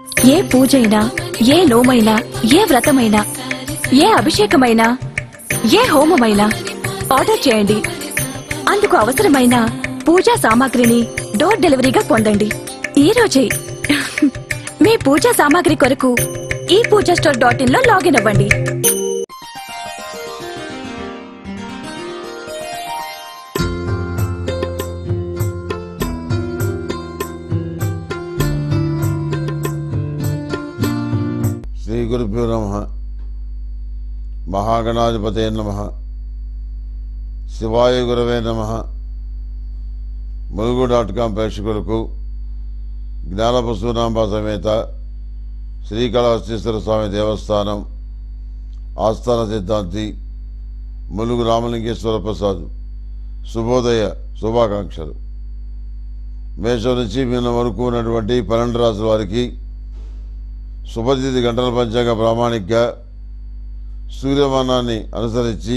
ఏ పూజైనా ఏ నోమైనా ఏ వ్రతమైనా ఏ అభిషేకమైనా ఏ హోమమైనా ఆర్డర్ చేయండి అందుకు అవసరమైన పూజా సామాగ్రిని డోర్ డెలివరీగా పొందండి ఈ రోజే మీ పూజా సామాగ్రి కొరకు ఈ పూజా స్టోర్ డాట్ ఇన్ లో లాగిన్ అవ్వండి శ్రీ గురుభ్యో నమ మహాగణాధిపతే నమ శివాయ గురవే నమ ములుగు డాట్ కాం ప్రేక్షకులకు జ్ఞానపశునాంబ సమేత శ్రీకాళహస్తీశ్వర స్వామి దేవస్థానం ఆస్థాన సిద్ధాంతి ములుగు రామలింగేశ్వర ప్రసాద్ శుభోదయ శుభాకాంక్షలు మేషం నుంచి మీన వరకు ఉన్నటువంటి పన్నెండు రాసుల వారికి శుభతిథి గంటల పంచాంగ ప్రామాణిక సూర్యమానాన్ని అనుసరించి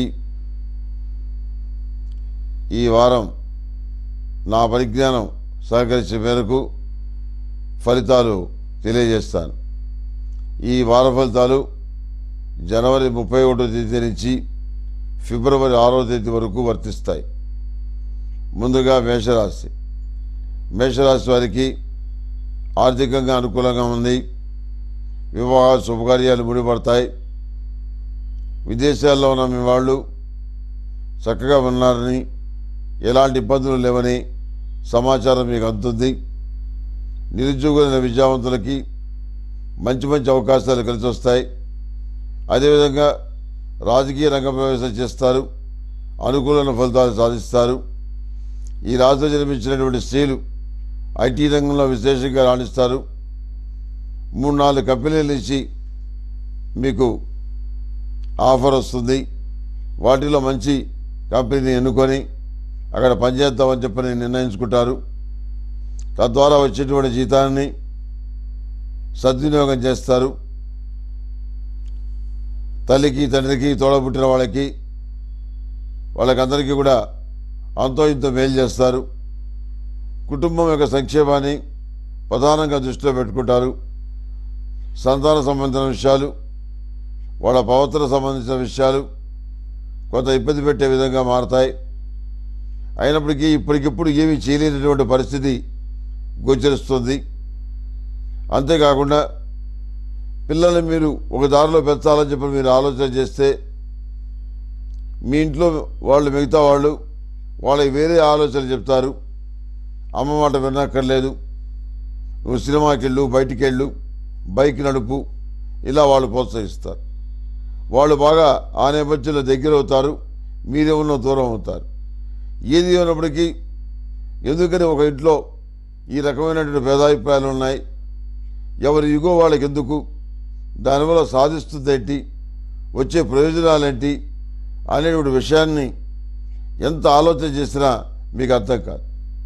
ఈ వారం నా పరిజ్ఞానం సహకరించే మేరకు ఫలితాలు తెలియజేస్తాను ఈ వార ఫలితాలు జనవరి ముప్పై ఒకటో తేదీ నుంచి ఫిబ్రవరి ఆరో తేదీ వరకు వర్తిస్తాయి ముందుగా మేషరాశి మేషరాశి వారికి ఆర్థికంగా అనుకూలంగా ఉంది వివాహ శుభకార్యాలు ముడిపడతాయి విదేశాల్లో ఉన్న మీ వాళ్ళు చక్కగా ఉన్నారని ఎలాంటి ఇబ్బందులు లేవని సమాచారం మీకు అందుతుంది నిరుద్యోగులైన విద్యావంతులకి మంచి మంచి అవకాశాలు కలిసి వస్తాయి అదేవిధంగా రాజకీయ రంగ ప్రవేశం చేస్తారు అనుకూలమైన ఫలితాలు సాధిస్తారు ఈ రాశిలో జన్మించినటువంటి స్త్రీలు ఐటీ రంగంలో విశేషంగా రాణిస్తారు మూడు నాలుగు కంపెనీల నుంచి మీకు ఆఫర్ వస్తుంది వాటిలో మంచి కంపెనీని ఎన్నుకొని అక్కడ పనిచేద్దామని చెప్పని నిర్ణయించుకుంటారు తద్వారా వచ్చేటువంటి జీతాన్ని సద్వినియోగం చేస్తారు తల్లికి తండ్రికి తోడబుట్టిన వాళ్ళకి వాళ్ళకందరికీ కూడా అంతో ఇంతో మేలు చేస్తారు కుటుంబం యొక్క సంక్షేమాన్ని ప్రధానంగా దృష్టిలో పెట్టుకుంటారు సంతాన సంబంధించిన విషయాలు వాళ్ళ ప్రవర్తన సంబంధించిన విషయాలు కొంత ఇబ్బంది పెట్టే విధంగా మారతాయి అయినప్పటికీ ఇప్పటికిప్పుడు ఏమీ చేయలేనటువంటి పరిస్థితి గోచరిస్తుంది అంతేకాకుండా పిల్లల్ని మీరు ఒక దారిలో పెంచాలని చెప్పి మీరు ఆలోచన చేస్తే మీ ఇంట్లో వాళ్ళు మిగతా వాళ్ళు వాళ్ళకి వేరే ఆలోచన చెప్తారు అమ్మ మాట వినక్కర్లేదు నువ్వు సినిమాకి వెళ్ళు బయటికి వెళ్ళు బైక్ నడుపు ఇలా వాళ్ళు ప్రోత్సహిస్తారు వాళ్ళు బాగా ఆ నేపథ్యంలో దగ్గర అవుతారు మీరేమన్నా దూరం అవుతారు ఏది ఉన్నప్పటికీ ఎందుకని ఒక ఇంట్లో ఈ రకమైనటువంటి భేదాభిప్రాయాలు ఉన్నాయి ఎవరి యుగో వాళ్ళకి ఎందుకు దానివల్ల సాధిస్తుందేంటి వచ్చే ప్రయోజనాలేంటి అనేటువంటి విషయాన్ని ఎంత ఆలోచన చేసినా మీకు అర్థం కాదు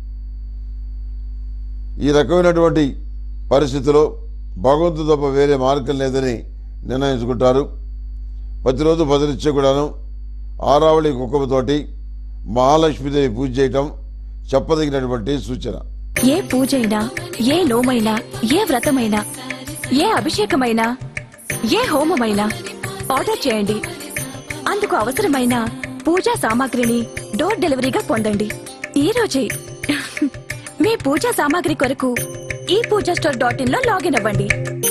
ఈ రకమైనటువంటి పరిస్థితిలో భగవంతు తప్ప వేరే మార్గం లేదని నిర్ణయించుకుంటారు ప్రతిరోజు బదిలిచ్చే కూడాను ఆరావళి కుక్కమతోటి మహాలక్ష్మీదేవి పూజ చేయటం చెప్పదగినటువంటి సూచన ఏ పూజైనా ఏ నోమైనా ఏ వ్రతమైనా ఏ అభిషేకమైనా ఏ హోమమైనా ఆర్డర్ చేయండి అందుకు అవసరమైన పూజా సామాగ్రిని డోర్ డెలివరీగా పొందండి ఈ రోజే మీ పూజా సామాగ్రి కొరకు ఈ పూజా స్టోర్ డాట్ ఇన్ లో లాగిన్ అవ్వండి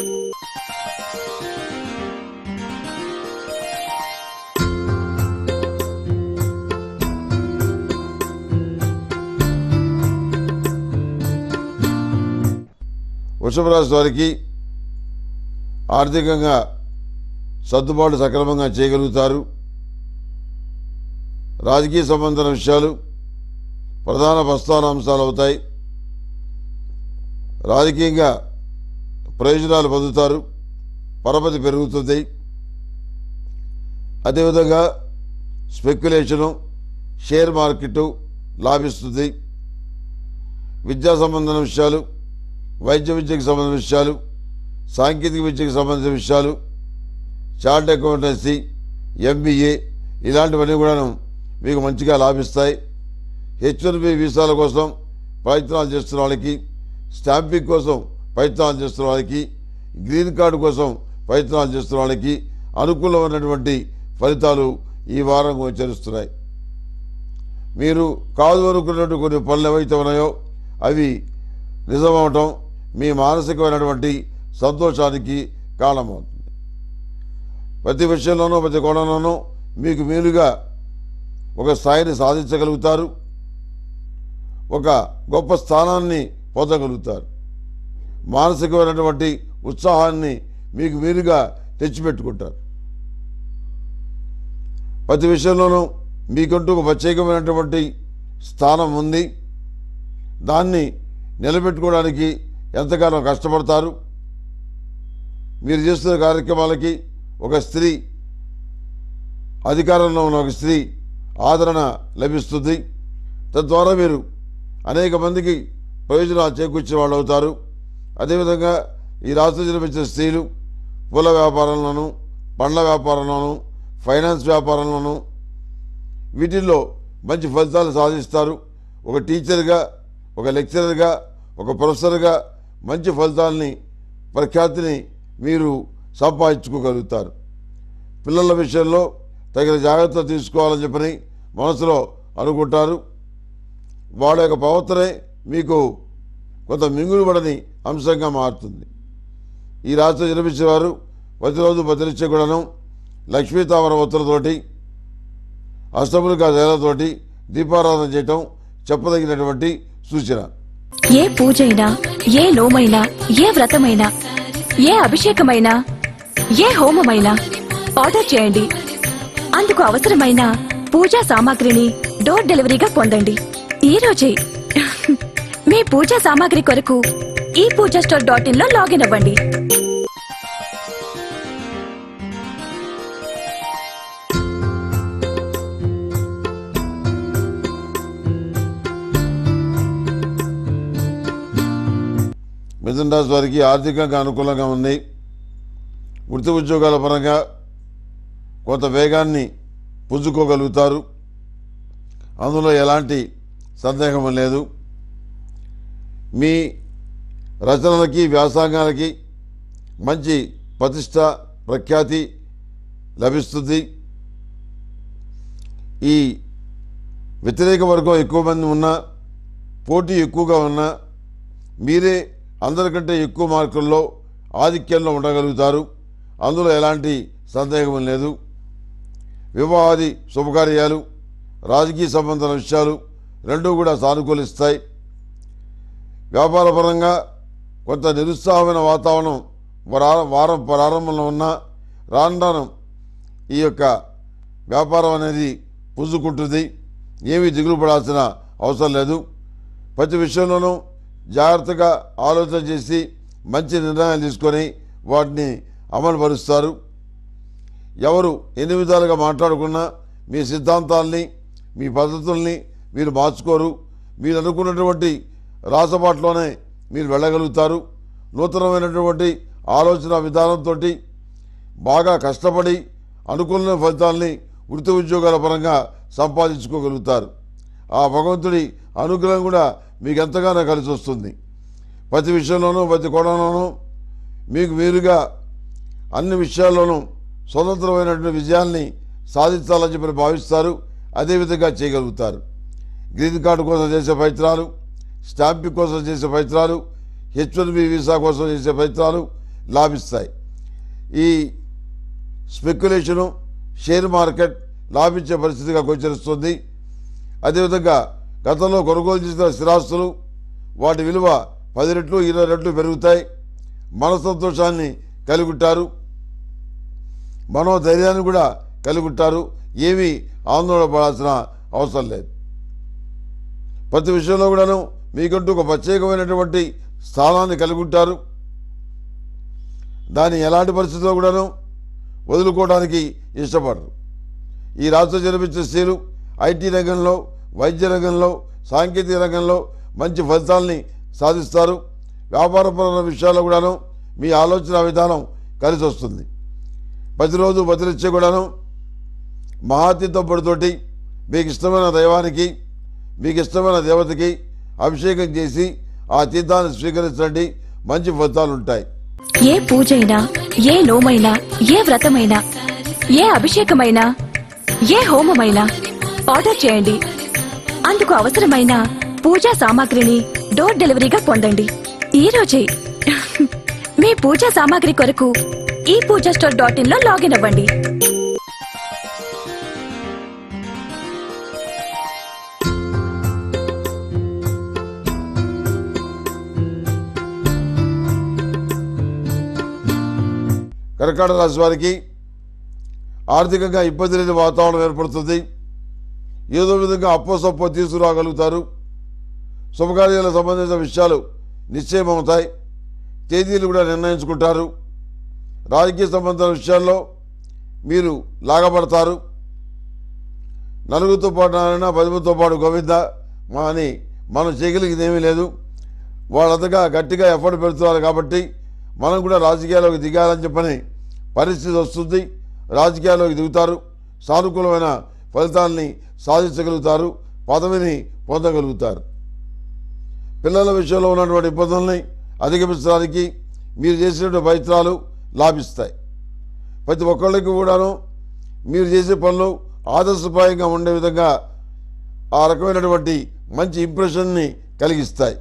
వృషభ రాశి వారికి ఆర్థికంగా సర్దుబాటు సక్రమంగా చేయగలుగుతారు రాజకీయ సంబంధమైన విషయాలు ప్రధాన ప్రస్థాన అంశాలు అవుతాయి రాజకీయంగా ప్రయోజనాలు పొందుతారు పరపతి పెరుగుతుంది అదేవిధంగా స్పెక్యులేషను షేర్ మార్కెట్ లాభిస్తుంది విద్యా సంబంధమైన విషయాలు వైద్య విద్యకు సంబంధించిన విషయాలు సాంకేతిక విద్యకు సంబంధించిన విషయాలు చార్ట్ అకౌంటెన్సీ ఎంబీఏ ఇలాంటివన్నీ కూడాను మీకు మంచిగా లాభిస్తాయి హెచ్ వన్ బి వీసాల కోసం ప్రయత్నాలు చేస్తున్న వాళ్ళకి స్టాంపింగ్ కోసం ప్రయత్నాలు చేస్తున్న వాళ్ళకి గ్రీన్ కార్డు కోసం ప్రయత్నాలు చేస్తున్న వాళ్ళకి అనుకూలమైనటువంటి ఫలితాలు ఈ వారం గోచరిస్తున్నాయి మీరు కాదు అనుకున్నటువంటి కొన్ని పనులు ఏవైతే ఉన్నాయో అవి నిజమవటం మీ మానసికమైనటువంటి సంతోషానికి కారణమవుతుంది ప్రతి విషయంలోనూ ప్రతి కోణంలోనూ మీకు మీరుగా ఒక స్థాయిని సాధించగలుగుతారు ఒక గొప్ప స్థానాన్ని పొందగలుగుతారు మానసికమైనటువంటి ఉత్సాహాన్ని మీకు మీరుగా తెచ్చిపెట్టుకుంటారు ప్రతి విషయంలోనూ మీకంటూ ఒక ప్రత్యేకమైనటువంటి స్థానం ఉంది దాన్ని నిలబెట్టుకోవడానికి ఎంతగానో కష్టపడతారు మీరు చేస్తున్న కార్యక్రమాలకి ఒక స్త్రీ అధికారంలో ఉన్న ఒక స్త్రీ ఆదరణ లభిస్తుంది తద్వారా మీరు అనేక మందికి ప్రయోజనాలు చేకూర్చే వాళ్ళు అవుతారు అదేవిధంగా ఈ రాష్ట్రం జన్మించిన స్త్రీలు పూల వ్యాపారంలోనూ పండ్ల వ్యాపారంలోనూ ఫైనాన్స్ వ్యాపారంలోనూ వీటిల్లో మంచి ఫలితాలు సాధిస్తారు ఒక టీచర్గా ఒక లెక్చరర్గా ఒక ప్రొఫెసర్గా మంచి ఫలితాలని ప్రఖ్యాతిని మీరు సంపాదించుకోగలుగుతారు పిల్లల విషయంలో తగిన జాగ్రత్త తీసుకోవాలని చెప్పని మనసులో అనుకుంటారు వాళ్ళ యొక్క ప్రవర్తనే మీకు కొంత మింగులుబడని అంశంగా మారుతుంది ఈ రాష్ట్రం జన్మించేవారు ప్రతిరోజు భద్రించే కూడాను లక్ష్మీ తామర ఒత్తులతోటి అష్టములుగా తేలతోటి దీపారాధన చేయటం చెప్పదగినటువంటి సూచన ఏ పూజైనా ఏ నోమైనా ఏ వ్రతమైనా ఏ అభిషేకమైనా ఏ హోమమైనా ఆర్డర్ చేయండి అందుకు అవసరమైన పూజా సామాగ్రిని డోర్ డెలివరీగా పొందండి ఈ రోజే మీ పూజా సామాగ్రి కొరకు ఈ పూజా స్టోర్ డాట్ ఇన్ లో లాగిన్ అవ్వండి మిథున రాశి వారికి ఆర్థికంగా అనుకూలంగా ఉంది వృత్తి ఉద్యోగాల పరంగా కొంత వేగాన్ని పుంజుకోగలుగుతారు అందులో ఎలాంటి సందేహం లేదు మీ రచనలకి వ్యాసంగాలకి మంచి ప్రతిష్ట ప్రఖ్యాతి లభిస్తుంది ఈ వ్యతిరేక వర్గం ఎక్కువ మంది ఉన్నా పోటీ ఎక్కువగా ఉన్నా మీరే అందరికంటే ఎక్కువ మార్కుల్లో ఆధిక్యంలో ఉండగలుగుతారు అందులో ఎలాంటి సందేహం లేదు వివాహాది శుభకార్యాలు రాజకీయ సంబంధమైన విషయాలు రెండూ కూడా సానుకూలిస్తాయి వ్యాపారపరంగా కొంత నిరుత్సాహమైన వాతావరణం వరా- వారం ప్రారంభంలో ఉన్న రాను రాను ఈ యొక్క వ్యాపారం అనేది పుంజుకుంటుంది ఏమీ దిగులు పడాల్సిన అవసరం లేదు ప్రతి విషయంలోనూ జాగ్రత్తగా ఆలోచన చేసి మంచి నిర్ణయాలు తీసుకొని వాటిని అమలు పరుస్తారు ఎవరు ఎన్ని విధాలుగా మాట్లాడుకున్నా మీ సిద్ధాంతాల్ని మీ పద్ధతుల్ని మీరు మార్చుకోరు మీరు అనుకున్నటువంటి రాసబాట్లోనే మీరు వెళ్ళగలుగుతారు నూతనమైనటువంటి ఆలోచన విధానంతో బాగా కష్టపడి అనుకూలమైన ఫలితాల్ని వృత్తి ఉద్యోగాల పరంగా సంపాదించుకోగలుగుతారు ఆ భగవంతుడి అనుగ్రహం కూడా మీకు ఎంతగానో కలిసి వస్తుంది ప్రతి విషయంలోనూ ప్రతి కోణంలోనూ మీకు మీరుగా అన్ని విషయాల్లోనూ స్వతంత్రమైనటువంటి విజయాల్ని సాధించాలని చెప్పి భావిస్తారు అదేవిధంగా చేయగలుగుతారు గ్రీన్ కార్డు కోసం చేసే ప్రయత్నాలు స్టాంపింగ్ కోసం చేసే ప్రయత్నాలు హెచ్ వన్ బి వీసా కోసం చేసే ప్రయత్నాలు లాభిస్తాయి ఈ స్పెక్యులేషను షేర్ మార్కెట్ లాభించే పరిస్థితిగా గోచరిస్తుంది అదేవిధంగా గతంలో కొనుగోలు చేసిన స్థిరాస్తులు వాటి విలువ పది రెట్లు ఇరవై రెట్లు పెరుగుతాయి మనసంతోషాన్ని కలిగి ఉంటారు మనోధైర్యాన్ని కూడా కలిగి ఉంటారు ఏమీ ఆందోళన పడాల్సిన అవసరం లేదు ప్రతి విషయంలో కూడాను మీకంటూ ఒక ప్రత్యేకమైనటువంటి స్థానాన్ని కలిగి ఉంటారు దాన్ని ఎలాంటి పరిస్థితుల్లో కూడాను వదులుకోవడానికి ఇష్టపడరు ఈ రాష్ట్రం జన్మించిన స్త్రీలు ఐటీ రంగంలో వైద్య రంగంలో సాంకేతిక రంగంలో మంచి ఫలితాల్ని సాధిస్తారు వ్యాపారపరమైన విషయాల్లో కూడాను మీ ఆలోచన విధానం కలిసి వస్తుంది ప్రతిరోజు బదిలిచ్చే కూడాను మహాతీర్థం పొడితోటి మీకు ఇష్టమైన దైవానికి మీకు ఇష్టమైన దేవతకి అభిషేకం చేసి ఆ తీర్థాన్ని స్వీకరించండి మంచి ఫలితాలు ఉంటాయి ఏ పూజైనా ఏ నోమైనా ఏ వ్రతమైనా ఏ అభిషేకమైనా ఏ హోమమైనా ఆర్డర్ చేయండి అందుకు అవసరమైన పూజా సామాగ్రిని డోర్ డెలివరీగా పొందండి ఈ రోజే మీ పూజా సామాగ్రి కొరకు ఈ పూజా స్టోర్ డాట్ ఇన్ లో లాగిన్ అవ్వండి కర్కాటక రాశి వారికి ఆర్థికంగా ఇబ్బంది లేని వాతావరణం ఏర్పడుతుంది ఏదో విధంగా అప్పో సప్పో తీసుకురాగలుగుతారు శుభకార్యాలకు సంబంధించిన విషయాలు నిశ్చయమవుతాయి తేదీలు కూడా నిర్ణయించుకుంటారు రాజకీయ సంబంధించిన విషయాల్లో మీరు లాగబడతారు నలుగురితో పాటు నారాయణ పదిమందితో పాటు గోవింద మా అని మనం చేయగలిగింది ఏమీ లేదు వాళ్ళంతగా గట్టిగా ఎఫర్ట్ పెడుతున్నారు కాబట్టి మనం కూడా రాజకీయాల్లోకి దిగాలని చెప్పని పరిస్థితి వస్తుంది రాజకీయాల్లోకి దిగుతారు సానుకూలమైన ఫలితాల్ని సాధించగలుగుతారు పదవిని పొందగలుగుతారు పిల్లల విషయంలో ఉన్నటువంటి ఇబ్బందుల్ని అధిగమించడానికి మీరు చేసినటువంటి ప్రయత్నాలు లాభిస్తాయి ప్రతి ఒక్కళ్ళకి కూడాను మీరు చేసే పనులు ఆదర్శప్రాయంగా ఉండే విధంగా ఆ రకమైనటువంటి మంచి ఇంప్రెషన్ని కలిగిస్తాయి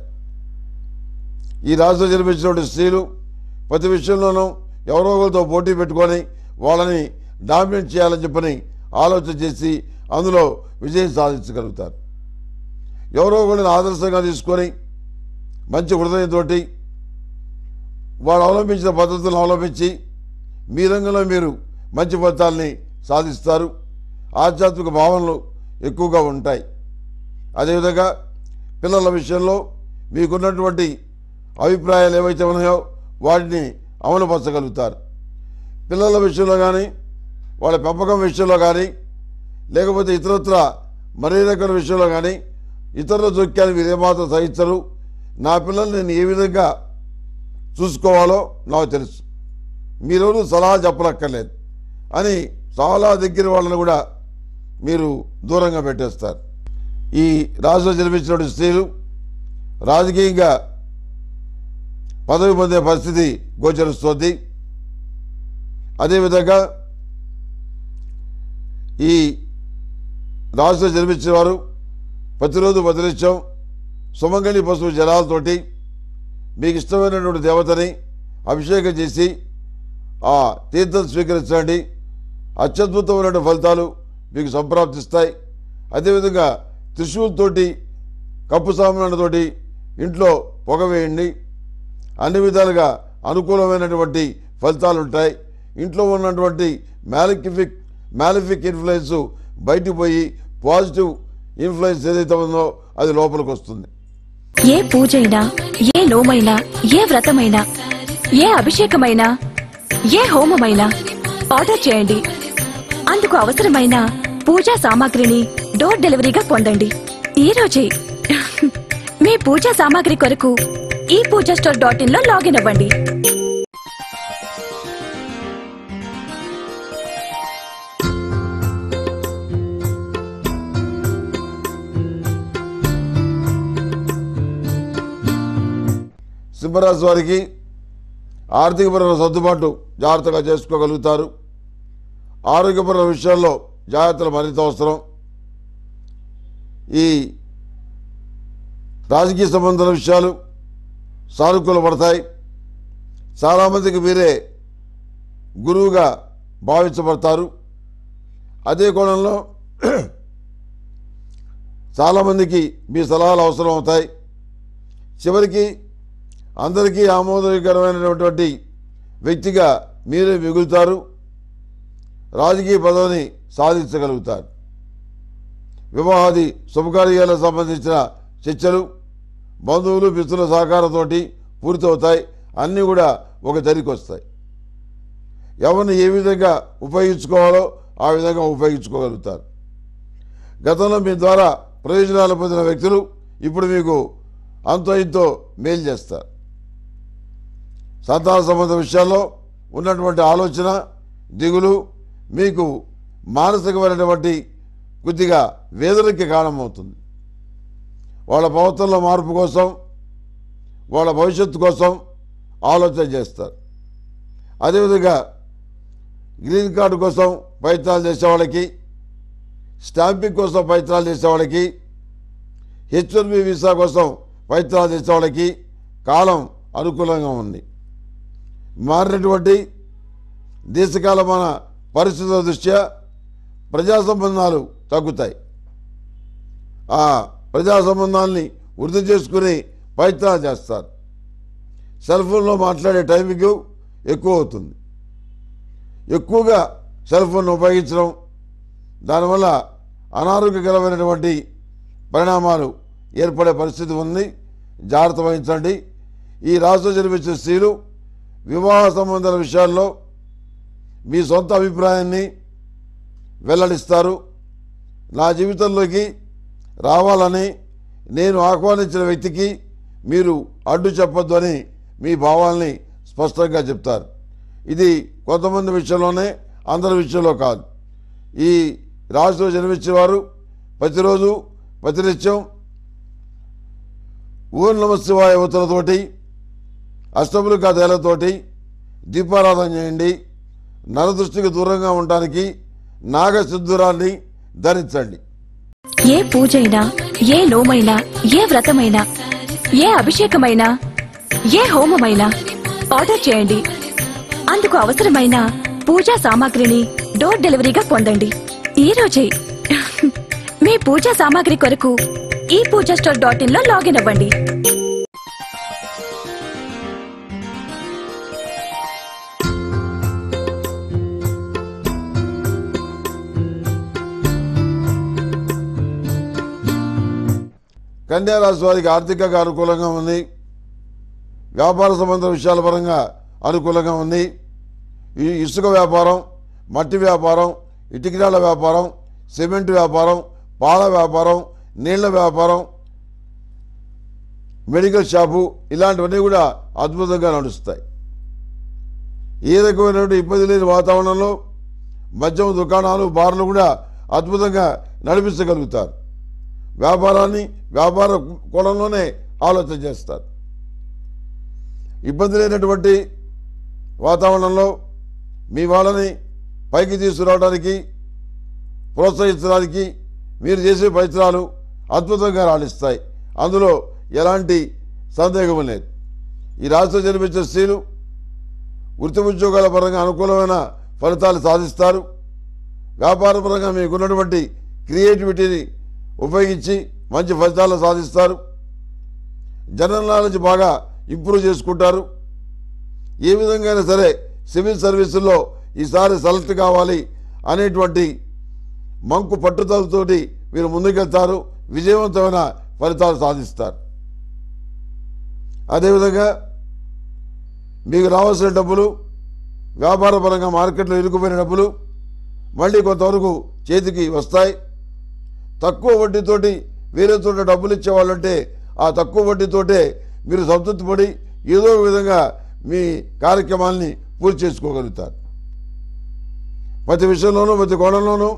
ఈ రాష్ట్రంలో జన్మించినటువంటి స్త్రీలు ప్రతి విషయంలోనూ ఎవరో ఒకరితో పోటీ పెట్టుకొని వాళ్ళని డామినేట్ చేయాలని చెప్పని ఆలోచన చేసి అందులో విజయం సాధించగలుగుతారు ఎవరో ఒకరిని ఆదర్శంగా తీసుకొని మంచి హృదయంతో వాళ్ళు అవలంబించిన పద్ధతులను అవలంబించి మీ రంగంలో మీరు మంచి ఫలితాలని సాధిస్తారు ఆధ్యాత్మిక భావనలు ఎక్కువగా ఉంటాయి అదేవిధంగా పిల్లల విషయంలో మీకున్నటువంటి అభిప్రాయాలు ఏవైతే ఉన్నాయో వాటిని అమలుపరచగలుగుతారు పిల్లల విషయంలో కానీ వాళ్ళ పెంపకం విషయంలో కానీ లేకపోతే ఇతరత్ర మరే రకాల విషయంలో కానీ ఇతరుల జోక్యాన్ని మీరు ఏమాత్రం సహించరు నా పిల్లల్ని నేను ఏ విధంగా చూసుకోవాలో నాకు తెలుసు మీరెవరు సలహా చెప్పనక్కర్లేదు అని చాలా దగ్గర వాళ్ళని కూడా మీరు దూరంగా పెట్టేస్తారు ఈ రాజులో జన్మించినటువంటి స్త్రీలు రాజకీయంగా పదవి పొందే పరిస్థితి గోచరిస్తోంది అదేవిధంగా ఈ రాజులో జన్మించిన వారు ప్రతిరోజు బదిలించాం సుమంగళి పశువు జలాలతోటి మీకు ఇష్టమైనటువంటి దేవతని అభిషేకం చేసి ఆ తీర్థం స్వీకరించండి అత్యద్భుతమైనటువంటి ఫలితాలు మీకు సంప్రాప్తిస్తాయి అదేవిధంగా త్రిశూలతోటి కప్పు సామాన్లతోటి ఇంట్లో పొగ వేయండి అన్ని విధాలుగా అనుకూలమైనటువంటి ఫలితాలు ఉంటాయి ఇంట్లో ఉన్నటువంటి మ్యాలిఫిక్ మ్యాలిఫిక్ ఇన్ఫ్లుయెన్స్ బయటికి పోయి పాజిటివ్ ఇన్ఫ్లుయెన్స్ ఏదైతే ఉందో అది లోపలికి వస్తుంది ఏ పూజైనా ఏ నోమైనా ఏ వ్రతమైనా ఏ అభిషేకమైనా ఏ హోమమైనా ఆర్డర్ చేయండి అందుకు అవసరమైన పూజా సామాగ్రిని డోర్ డెలివరీగా పొందండి ఈ రోజే మీ పూజా సామాగ్రి కొరకు ఈ పూజా స్టోర్ డాట్ ఇన్ లో లాగిన్ అవ్వండి సింహరాశి వారికి ఆర్థికపరమైన సర్దుబాటు జాగ్రత్తగా చేసుకోగలుగుతారు ఆరోగ్యపరమైన విషయాల్లో జాగ్రత్తలు మరింత అవసరం ఈ రాజకీయ సంబంధాల విషయాలు సానుకూల పడతాయి చాలామందికి మీరే గురువుగా భావించబడతారు అదే కోణంలో చాలామందికి మీ సలహాలు అవసరం అవుతాయి చివరికి అందరికీ ఆమోదకరమైనటువంటి వ్యక్తిగా మీరే మిగులుతారు రాజకీయ పదవిని సాధించగలుగుతారు వివాహాది శుభకార్యాలకు సంబంధించిన చర్చలు బంధువులు మిత్రుల సహకారంతో పూర్తవుతాయి అన్నీ కూడా ఒక తరికి వస్తాయి ఎవరిని ఏ విధంగా ఉపయోగించుకోవాలో ఆ విధంగా ఉపయోగించుకోగలుగుతారు గతంలో మీ ద్వారా ప్రయోజనాలు పొందిన వ్యక్తులు ఇప్పుడు మీకు అంతో ఇంతో మేలు చేస్తారు సంతాన సంబంధ విషయాల్లో ఉన్నటువంటి ఆలోచన దిగులు మీకు మానసికమైనటువంటి కొద్దిగా వేదనకి కారణమవుతుంది వాళ్ళ ప్రవర్తనలో మార్పు కోసం వాళ్ళ భవిష్యత్తు కోసం ఆలోచన చేస్తారు అదేవిధంగా గ్రీన్ కార్డు కోసం ప్రయత్నాలు చేసే వాళ్ళకి స్టాంపింగ్ కోసం ప్రయత్నాలు చేసే వాళ్ళకి హెచ్ వన్ బి వీసా కోసం ప్రయత్నాలు చేసే వాళ్ళకి కాలం అనుకూలంగా ఉంది మారినటువంటి దేశకాలమాన పరిస్థితుల దృష్ట్యా ప్రజా సంబంధాలు తగ్గుతాయి ఆ ప్రజా సంబంధాలని వృద్ధి చేసుకుని ప్రయత్నాలు చేస్తారు సెల్ ఫోన్లో మాట్లాడే టైమింగ్ ఎక్కువ అవుతుంది ఎక్కువగా సెల్ ఫోన్ ఉపయోగించడం దానివల్ల అనారోగ్యకరమైనటువంటి పరిణామాలు ఏర్పడే పరిస్థితి ఉంది జాగ్రత్త వహించండి ఈ రాష్ట్రం జన్మించిన స్త్రీలు వివాహ సంబంధాల విషయాల్లో మీ సొంత అభిప్రాయాన్ని వెల్లడిస్తారు నా జీవితంలోకి రావాలని నేను ఆహ్వానించిన వ్యక్తికి మీరు అడ్డు చెప్పొద్దు అని మీ భావాల్ని స్పష్టంగా చెప్తారు ఇది కొంతమంది విషయంలోనే అందరి విషయంలో కాదు ఈ రాశిలో జన్మించిన వారు ప్రతిరోజు ప్రతినిత్యం ఓం నమ శివాయ యువతలతోటి అష్టములు కథలతోటి దీపారాధన చేయండి నరదృష్టికి దూరంగా ఉండటానికి నాగసిద్ధురాన్ని ధరించండి ఏ పూజైనా ఏ నోమైనా ఏ వ్రతమైనా ఏ అభిషేకమైనా ఏ హోమమైనా ఆర్డర్ చేయండి అందుకు అవసరమైన పూజా సామాగ్రిని డోర్ డెలివరీగా పొందండి ఈ రోజే మీ పూజా సామాగ్రి కొరకు ఈ పూజా స్టోర్ డాట్ ఇన్ లో లాగిన్ అవ్వండి కన్యా రాశి వారికి ఆర్థికంగా అనుకూలంగా ఉంది వ్యాపార సంబంధ విషయాల పరంగా అనుకూలంగా ఉంది ఈ ఇసుక వ్యాపారం మట్టి వ్యాపారం ఇటుకరాల వ్యాపారం సిమెంట్ వ్యాపారం పాల వ్యాపారం నీళ్ల వ్యాపారం మెడికల్ షాపు ఇలాంటివన్నీ కూడా అద్భుతంగా నడుస్తాయి ఏ రకమైనటువంటి ఇబ్బంది లేని వాతావరణంలో మద్యం దుకాణాలు బార్లు కూడా అద్భుతంగా నడిపించగలుగుతారు వ్యాపారాన్ని వ్యాపార కోణంలోనే ఆలోచన చేస్తారు ఇబ్బంది లేనటువంటి వాతావరణంలో మీ వాళ్ళని పైకి తీసుకురావడానికి ప్రోత్సహించడానికి మీరు చేసే ప్రయత్నాలు అద్భుతంగా రాణిస్తాయి అందులో ఎలాంటి సందేహం లేదు ఈ రాష్ట్రం జన్మించిన స్త్రీలు వృత్తి ఉద్యోగాల పరంగా అనుకూలమైన ఫలితాలు సాధిస్తారు వ్యాపారపరంగా మీకున్నటువంటి క్రియేటివిటీని ఉపయోగించి మంచి ఫలితాలు సాధిస్తారు జనరల్ నాలెడ్జ్ బాగా ఇంప్రూవ్ చేసుకుంటారు ఏ విధంగా సరే సివిల్ సర్వీసుల్లో ఈసారి సెలెక్ట్ కావాలి అనేటువంటి మంకు పట్టుదలతోటి మీరు ముందుకెళ్తారు విజయవంతమైన ఫలితాలు సాధిస్తారు అదేవిధంగా మీకు రావాల్సిన డబ్బులు వ్యాపారపరంగా మార్కెట్లో ఇరుకుపోయిన డబ్బులు మళ్ళీ కొంతవరకు చేతికి వస్తాయి తక్కువ వడ్డీతోటి వేరే చోట డబ్బులు ఇచ్చేవాళ్ళంటే ఆ తక్కువ వడ్డీతోటే మీరు సంతృప్తి పడి ఏదో ఒక విధంగా మీ కార్యక్రమాల్ని పూర్తి చేసుకోగలుగుతారు ప్రతి విషయంలోనూ ప్రతి కోణంలోనూ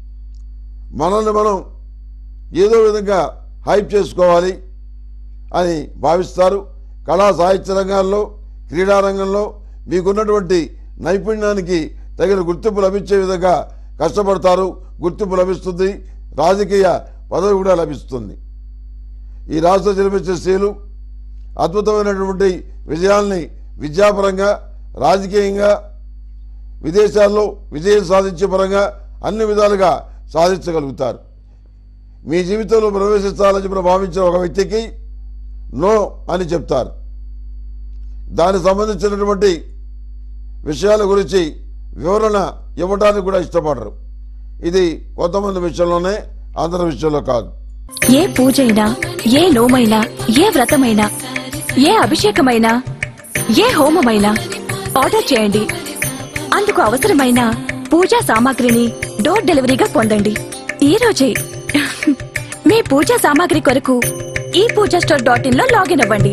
మనల్ని మనం ఏదో విధంగా హైప్ చేసుకోవాలి అని భావిస్తారు కళా సాహిత్య రంగాల్లో క్రీడా రంగంలో మీకున్నటువంటి నైపుణ్యానికి తగిన గుర్తింపు లభించే విధంగా కష్టపడతారు గుర్తింపు లభిస్తుంది రాజకీయ పదవి కూడా లభిస్తుంది ఈ రాష్ట్ర జన్మించే స్త్రీలు అద్భుతమైనటువంటి విజయాల్ని విద్యాపరంగా రాజకీయంగా విదేశాల్లో విజయం సాధించే పరంగా అన్ని విధాలుగా సాధించగలుగుతారు మీ జీవితంలో ప్రవేశిస్తాలని చెప్పి భావించిన ఒక వ్యక్తికి నో అని చెప్తారు దానికి సంబంధించినటువంటి విషయాల గురించి వివరణ ఇవ్వడానికి కూడా ఇష్టపడరు ఇది కొంతమంది విషయంలోనే అందరి విషయంలో కాదు ఏ పూజైనా ఏ నోమైనా ఏ వ్రతమైనా ఏ అభిషేకమైనా ఏ హోమమైనా ఆర్డర్ చేయండి అందుకు అవసరమైన పూజా సామాగ్రిని డోర్ డెలివరీగా పొందండి ఈ రోజే మీ పూజా సామాగ్రి కొరకు ఈ పూజా స్టోర్ డాట్ ఇన్ లో లాగిన్ అవ్వండి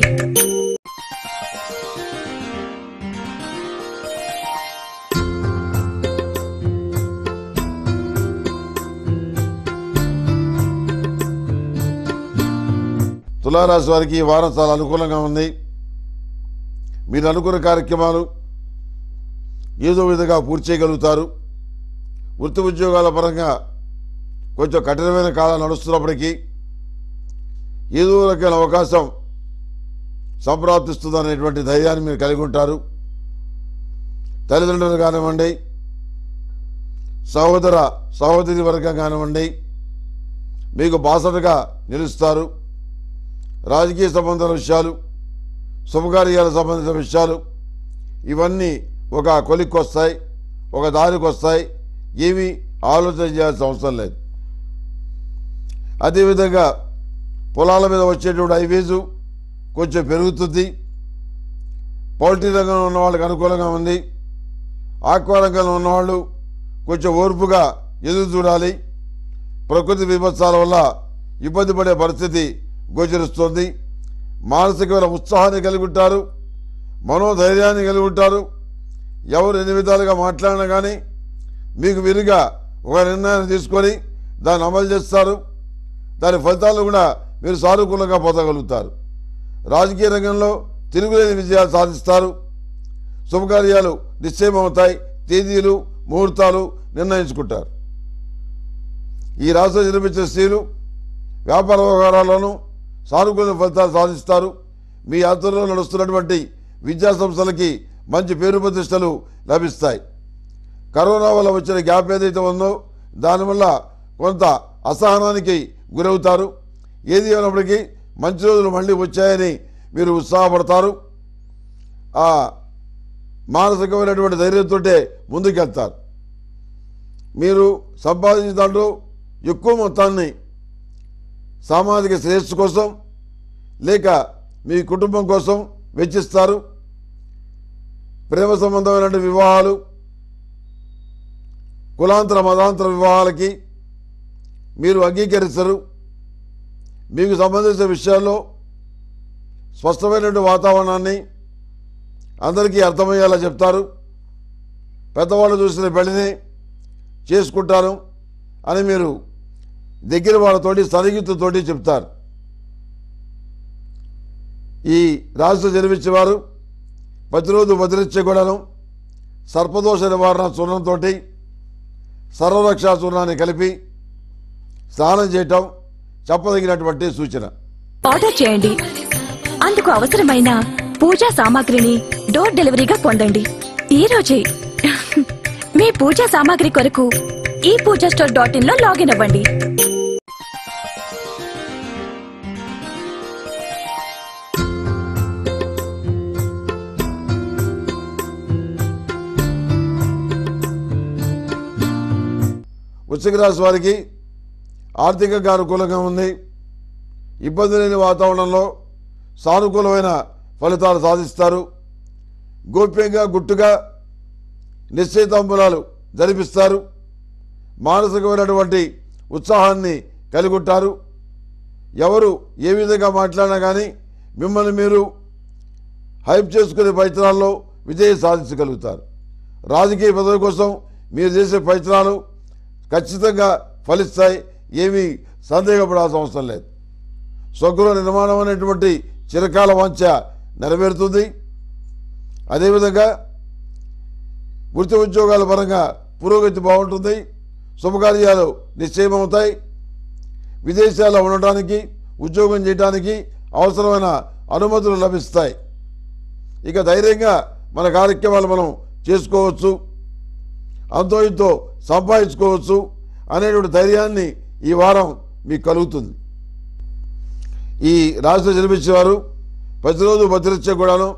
తులారాశి వారికి ఈ వారం చాలా అనుకూలంగా ఉంది మీరు అనుకున్న కార్యక్రమాలు ఏదో విధంగా పూర్తి చేయగలుగుతారు వృత్తి ఉద్యోగాల పరంగా కొంచెం కఠినమైన కాలం నడుస్తున్నప్పటికీ ఏదో రకమైన అవకాశం సంప్రాప్తిస్తుందనేటువంటి ధైర్యాన్ని మీరు కలిగి ఉంటారు తల్లిదండ్రులు కానివ్వండి సహోదర సహోదరి వర్గం కానివ్వండి మీకు బాసటగా నిలుస్తారు రాజకీయ సంబంధాల విషయాలు శుభకార్యాలకు సంబంధించిన విషయాలు ఇవన్నీ ఒక కొలిక్కి వస్తాయి ఒక దారికి వస్తాయి ఏమీ ఆలోచన చేయాల్సిన అవసరం లేదు అదేవిధంగా పొలాల మీద వచ్చేటువంటి హైవేజు కొంచెం పెరుగుతుంది పౌల్ట్రీ రంగంలో ఉన్న వాళ్ళకి అనుకూలంగా ఉంది ఆక్వా రంగంలో ఉన్నవాళ్ళు కొంచెం ఓర్పుగా ఎదురు చూడాలి ప్రకృతి విపత్సాల వల్ల ఇబ్బంది పడే పరిస్థితి గోచరిస్తుంది మానసికమైన ఉత్సాహాన్ని కలిగి ఉంటారు మనోధైర్యాన్ని కలిగి ఉంటారు ఎవరు ఎన్ని విధాలుగా మాట్లాడినా కానీ మీకు విరిగా ఒక నిర్ణయాన్ని తీసుకొని దాన్ని అమలు చేస్తారు దాని ఫలితాలు కూడా మీరు సానుకూలంగా పొందగలుగుతారు రాజకీయ రంగంలో తిరుగులేని విజయాలు సాధిస్తారు శుభకార్యాలు నిశ్చయమవుతాయి తేదీలు ముహూర్తాలు నిర్ణయించుకుంటారు ఈ రాష్ట్రం జన్మించిన స్త్రీలు వ్యాపార వ్యవహారాల్లోనూ సానుకూల ఫలితాలు సాధిస్తారు మీ ఆధ్వర్యంలో నడుస్తున్నటువంటి విద్యా సంస్థలకి మంచి పేరు ప్రతిష్టలు లభిస్తాయి కరోనా వల్ల వచ్చిన గ్యాప్ ఏదైతే ఉందో దానివల్ల కొంత అసహనానికి గురవుతారు ఏది అయినప్పటికీ మంచి రోజులు మళ్ళీ వచ్చాయని మీరు ఉత్సాహపడతారు ఆ మానసికమైనటువంటి ధైర్యంతో ముందుకెళ్తారు మీరు సంపాదించిన దాంట్లో ఎక్కువ మొత్తాన్ని సామాజిక శ్రేయస్సు కోసం లేక మీ కుటుంబం కోసం వెచ్చిస్తారు ప్రేమ సంబంధమైన వివాహాలు కులాంతర మతాంతర వివాహాలకి మీరు అంగీకరిస్తారు మీకు సంబంధించిన విషయాల్లో స్పష్టమైనటువంటి వాతావరణాన్ని అందరికీ అర్థమయ్యేలా చెప్తారు పెద్దవాళ్ళు చూసిన పెళ్లిని చేసుకుంటాను అని మీరు దగ్గర వాళ్ళతోటి సరిగిత్తుతోటి చెప్తారు ఈ రాశి జన్మించేవారు ప్రతిరోజు వదిలిచ్చే కూడాను సర్పదోష నివారణ చూర్ణంతో సర్వరక్షా చూర్ణాన్ని కలిపి స్నానం చేయటం చెప్పదగినటువంటి సూచన ఆర్డర్ చేయండి అందుకు అవసరమైన పూజా సామాగ్రిని డోర్ డెలివరీగా పొందండి ఈ రోజే మీ పూజా సామాగ్రి కొరకు ఈ పూజా స్టోర్ డాట్ ఇన్ లో లాగిన్ అవ్వండి వృశ్చిక రాశి వారికి ఆర్థికంగా అనుకూలంగా ఉంది ఇబ్బంది లేని వాతావరణంలో సానుకూలమైన ఫలితాలు సాధిస్తారు గోప్యంగా గుట్టుగా నిశ్చయితాంబులాలు జరిపిస్తారు మానసికమైనటువంటి ఉత్సాహాన్ని కలిగి ఉంటారు ఎవరు ఏ విధంగా మాట్లాడినా కానీ మిమ్మల్ని మీరు హైప్ చేసుకునే ప్రయత్నాల్లో విజయం సాధించగలుగుతారు రాజకీయ పదవి కోసం మీరు చేసే ప్రయత్నాలు ఖచ్చితంగా ఫలిస్తాయి ఏమీ సందేహపడాల్సిన అవసరం లేదు స్వగృహ నిర్మాణం అనేటువంటి చిరకాల వాంఛ నెరవేరుతుంది అదేవిధంగా వృత్తి ఉద్యోగాల పరంగా పురోగతి బాగుంటుంది శుభకార్యాలు నిశ్చయమవుతాయి విదేశాల్లో ఉండటానికి ఉద్యోగం చేయడానికి అవసరమైన అనుమతులు లభిస్తాయి ఇక ధైర్యంగా మన కార్యక్రమాలు మనం చేసుకోవచ్చు అంతో ఇంతో సంపాదించుకోవచ్చు అనేటువంటి ధైర్యాన్ని ఈ వారం మీకు కలుగుతుంది ఈ రాష్ట్ర జన్మించేవారు ప్రతిరోజు భద్రచ్చే కూడాను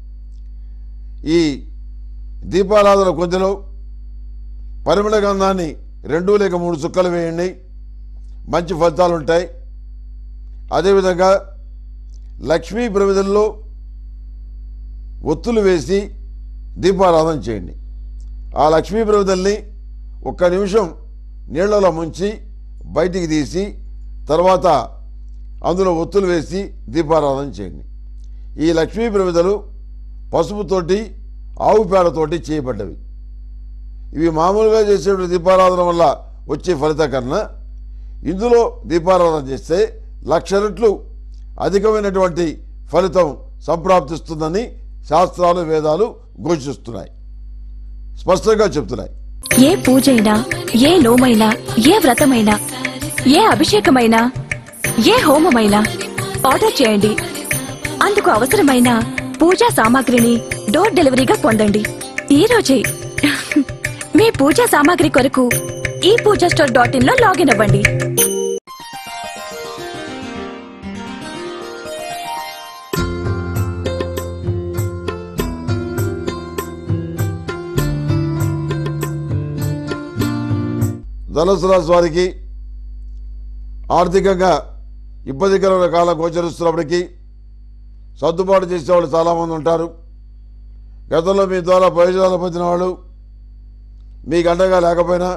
ఈ దీపారాధన కొంచెలో పరిమళ గంధాన్ని రెండు లేక మూడు చుక్కలు వేయండి మంచి ఫలితాలు ఉంటాయి అదేవిధంగా లక్ష్మీ ప్రమిదల్లో ఒత్తులు వేసి దీపారాధన చేయండి ఆ లక్ష్మీ ప్రమిదల్ని ఒక్క నిమిషం నీళ్లలో ముంచి బయటికి తీసి తర్వాత అందులో ఒత్తులు వేసి దీపారాధన చేయండి ఈ లక్ష్మీ ప్రమిదలు పసుపుతోటి ఆవు పేడతోటి చేయబడ్డవి ఇవి మామూలుగా చేసేటువంటి దీపారాధన వల్ల వచ్చే ఫలితం కన్నా ఇందులో దీపారాధన చేస్తే లక్ష రెట్లు అధికమైనటువంటి ఫలితం సంప్రాప్తిస్తుందని శాస్త్రాలు వేదాలు ఘోషిస్తున్నాయి స్పష్టంగా చెప్తున్నాయి ఏ పూజైనా ఏ నోమైనా ఏ వ్రతమైనా ఏ అభిషేకమైనా ఏ హోమమైనా ఆర్డర్ చేయండి అందుకు అవసరమైన పూజా సామాగ్రిని డోర్ డెలివరీగా పొందండి ఈ రోజే మీ పూజా సామాగ్రి కొరకు ఈ పూజా స్టోర్ డాట్ ఇన్ లో లాగిన్ అవ్వండి ధనుసు రాశి వారికి ఆర్థికంగా ఇబ్బందికరమైన కాలం గోచరిస్తున్నప్పటికీ సర్దుబాటు చేసేవాళ్ళు చాలామంది ఉంటారు గతంలో మీ ద్వారా ప్రయోజనాలు పొందిన వాళ్ళు మీకు అండగా లేకపోయినా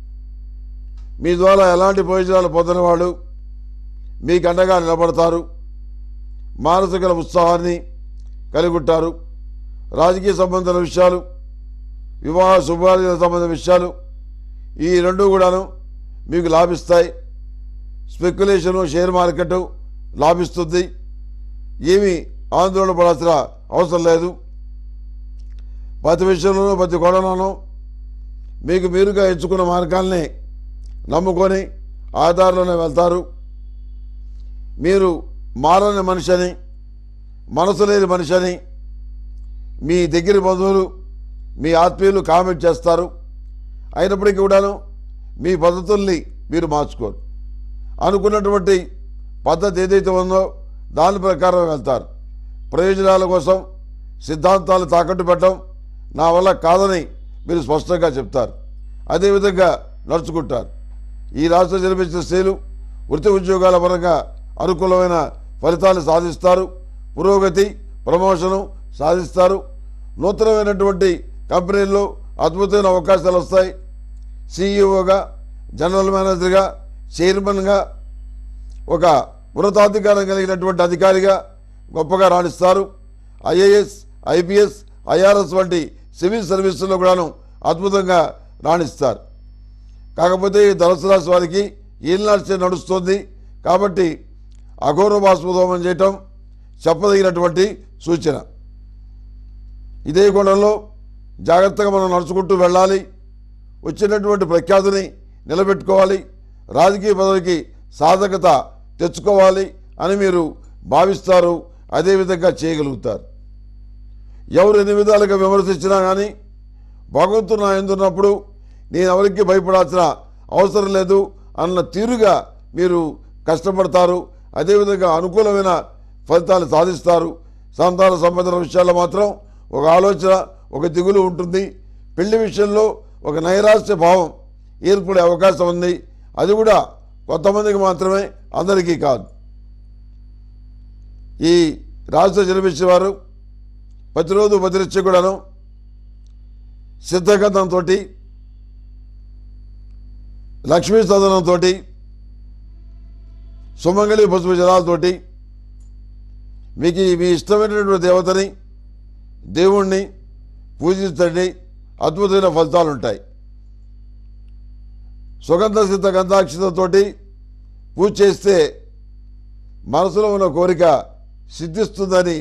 మీ ద్వారా ఎలాంటి ప్రయోజనాలు పొందిన వాళ్ళు మీకు అండగా నిలబడతారు మానసిక ఉత్సాహాన్ని కలిగి ఉంటారు రాజకీయ సంబంధించిన విషయాలు వివాహ శుభార్యాలకు సంబంధించిన విషయాలు ఈ రెండు కూడాను మీకు లాభిస్తాయి స్పెక్యులేషను షేర్ మార్కెట్ లాభిస్తుంది ఏమీ ఆందోళన పడాల్సిన అవసరం లేదు ప్రతి విషయంలోనూ ప్రతి కోణంలోనూ మీకు మీరుగా ఎంచుకున్న మార్గాల్ని నమ్ముకొని ఆధారంలోనే వెళ్తారు మీరు మారని మనిషి అని మనసు లేని మనిషి అని మీ దగ్గర బంధువులు మీ ఆత్మీయులు కామెంట్ చేస్తారు అయినప్పటికీ కూడాను మీ పద్ధతుల్ని మీరు మార్చుకోరు అనుకున్నటువంటి పద్ధతి ఏదైతే ఉందో దాని ప్రకారం వెళ్తారు ప్రయోజనాల కోసం సిద్ధాంతాలు తాకట్టు పెట్టడం నా వల్ల కాదని మీరు స్పష్టంగా చెప్తారు అదేవిధంగా నడుచుకుంటారు ఈ రాష్ట్రం జన్మించిన స్త్రీలు వృత్తి ఉద్యోగాల పరంగా అనుకూలమైన ఫలితాలు సాధిస్తారు పురోగతి ప్రమోషను సాధిస్తారు నూతనమైనటువంటి కంపెనీల్లో అద్భుతమైన అవకాశాలు వస్తాయి సీఈఓగా జనరల్ మేనేజర్గా చైర్మన్గా ఒక ఉన్నతాధికారం కలిగినటువంటి అధికారిగా గొప్పగా రాణిస్తారు ఐఏఎస్ ఐపీఎస్ ఐఆర్ఎస్ వంటి సివిల్ సర్వీసుల్లో కూడాను అద్భుతంగా రాణిస్తారు కాకపోతే ఈ ధనుసు రాశి వారికి ఈనాడ్చే నడుస్తుంది కాబట్టి అఘోర బాష్పదోమం చేయటం చెప్పదగినటువంటి సూచన ఇదే కోణంలో జాగ్రత్తగా మనం నడుచుకుంటూ వెళ్ళాలి వచ్చినటువంటి ప్రఖ్యాతిని నిలబెట్టుకోవాలి రాజకీయ పదవికి సాధకత తెచ్చుకోవాలి అని మీరు భావిస్తారు అదేవిధంగా చేయగలుగుతారు ఎవరు ఎన్ని విధాలుగా విమర్శించినా కానీ భగవంతుడు నా ఎందున్నప్పుడు నేను ఎవరికి భయపడాల్సిన అవసరం లేదు అన్న తీరుగా మీరు కష్టపడతారు అదేవిధంగా అనుకూలమైన ఫలితాలు సాధిస్తారు సంతాన సంబంధం విషయాల్లో మాత్రం ఒక ఆలోచన ఒక దిగులు ఉంటుంది పెళ్లి విషయంలో ఒక నైరాశ్య భావం ఏర్పడే అవకాశం ఉంది అది కూడా కొంతమందికి మాత్రమే అందరికీ కాదు ఈ రాష్ట్ర జన్మించిన వారు ప్రతిరోజు బదిలిచ్చే కూడాను సిద్ధగంధంతో లక్ష్మీ సదనంతో సుమంగళి పసుపు జలాలతోటి మీకు ఈ మీ ఇష్టమైనటువంటి దేవతని దేవుణ్ణి పూజించండి అద్భుతమైన ఫలితాలు ఉంటాయి సుగంధ సిద్ధ గంధాక్షతతోటి పూజ చేస్తే మనసులో ఉన్న కోరిక సిద్ధిస్తుందని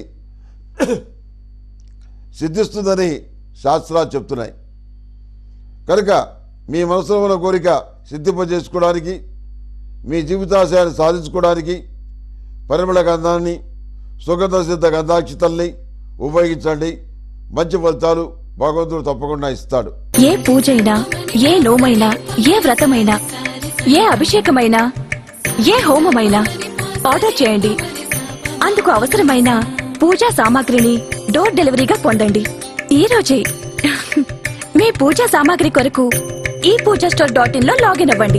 సిద్ధిస్తుందని శాస్త్రాలు చెప్తున్నాయి కనుక మీ మనసులో ఉన్న కోరిక సిద్ధింపజేసుకోవడానికి మీ జీవితాశయాన్ని సాధించుకోవడానికి పరిమళ గంధాన్ని సుగంధ సిద్ధ గంధాక్షితల్ని ఉపయోగించండి మంచి ఫలితాలు భగవంతుడు తప్పకుండా ఇస్తాడు ఏ పూజైనా ఏ నోమైనా ఏ వ్రతమైనా ఏ అభిషేకమైనా ఏ హోమమైనా ఆర్డర్ చేయండి అందుకు అవసరమైన పూజా సామాగ్రిని డోర్ డెలివరీగా పొందండి ఈ రోజే మీ పూజా సామాగ్రి కొరకు ఈ పూజా స్టోర్ డాట్ ఇన్ లో లాగిన్ అవ్వండి